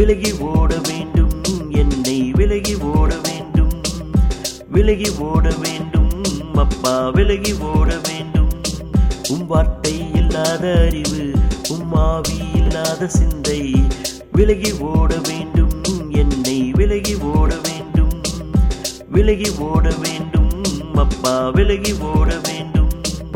விலகி ஓட வேண்டும் என்னை விலகி ஓட வேண்டும் விலகி ஓட வேண்டும் அப்பா விலகி ஓட வேண்டும் உம் வார்த்தை இல்லாத அறிவு உம் ஆவி இல்லாத சிந்தை விலகி ஓட வேண்டும் என்னை விலகி ஓட வேண்டும் விலகி ஓட வேண்டும் அப்பா விலகி ஓட வேண்டும்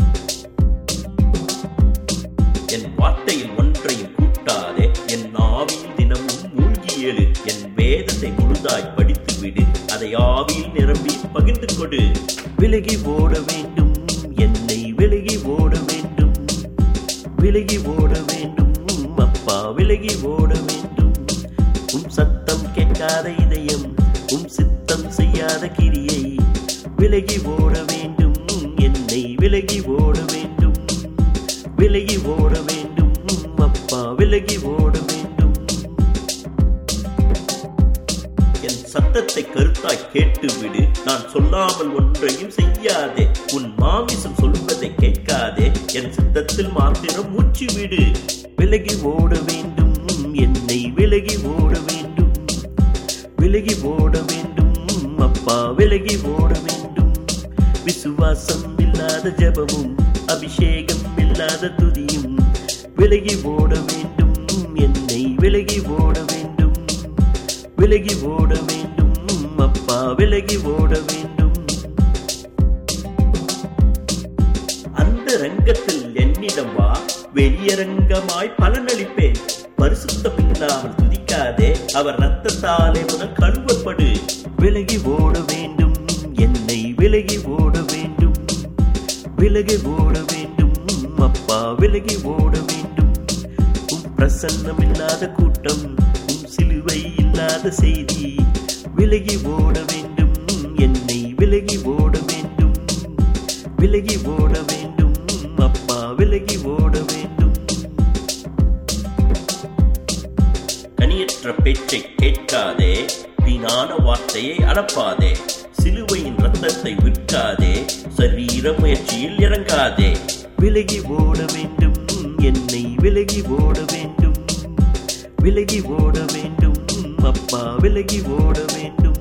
என் வார்த்தையில் ஒன்றையும் கூட்டாதே என் ஆவியில் தினமும் மூழ்கி எழு என் வேதத்தை முழுதாய் படித்து விடு அதை ஆவியில் நிரம்பி பகிர்ந்து கொடு விலகி ஓட வேண்டும் என்னை விலகி ஓட வேண்டும் விலகி ஓட வேண்டும் அப்பா விலகி ஓட வேண்டும் உம் சத்தம் கேட்காத இதயம் உம் சித்தம் செய்யாத கிரியை விலகி ஓட வேண்டும் என்னை விலகி ஓட வேண்டும் விலகி ஓட வேண்டும் அப்பா விலகி ஓட வேண்டும் என் சத்தத்தை கருத்தாய் கேட்டு விடு நான் சொல்லாமல் ஒன்றையும் செய்யாதே உன் மாமிசம் சொல்வதை கேட்காதே என் சித்தத்தில் மாத்திரம் மூச்சு விடு விலகி ஓட வேண்டும் என்னை விலகி ஓட வேண்டும் விலகி ஓட வேண்டும் அப்பா விலகி ஓட வேண்டும் விசுவாசம் இல்லாத ஜெபமும் அபிஷேகம் இல்லாத துதியும் விலகி ஓட வேண்டும் என்னை விலகி ஓட வேண்டும் விலகி ஓட வேண்டும் அப்பா விலகி ஓட வேண்டும் அந்த ரங்கத்தில் என்னிடம் வா வெளியரங்கமாய் பலனளிப்பேன் பரிசுத்தம் இல்லாமல் துதிக்காதே அவர் ரத்தத்தாலே முதல் கழுவப்படு விலகி ஓட வேண்டும் என்னை விலகி ஓட வேண்டும் விலகி ஓட வேண்டும் அப்பா விலகி ஓட வேண்டும் உம் பிரசன்னம் இல்லாத கூட்டம் உம் சிலுவை இல்லாத செய்தி விலகி ஓட வேண்டும் என்னை விலகி ஓட வேண்டும் விலகி ஓட வேண்டும் அப்பா விலகி ஓட வேண்டும் கனியற்ற பேச்சை கேட்காதே வீணான வார்த்தையை அளப்பாதே சிலுவையின் ரத்தத்தை விற்காதே சரீர முயற்சியில் இறங்காதே விலகி ஓட வேண்டும் என்னை விலகி ஓட வேண்டும் விலகி ஓட வேண்டும் அப்பா விலகி ஓட வேண்டும்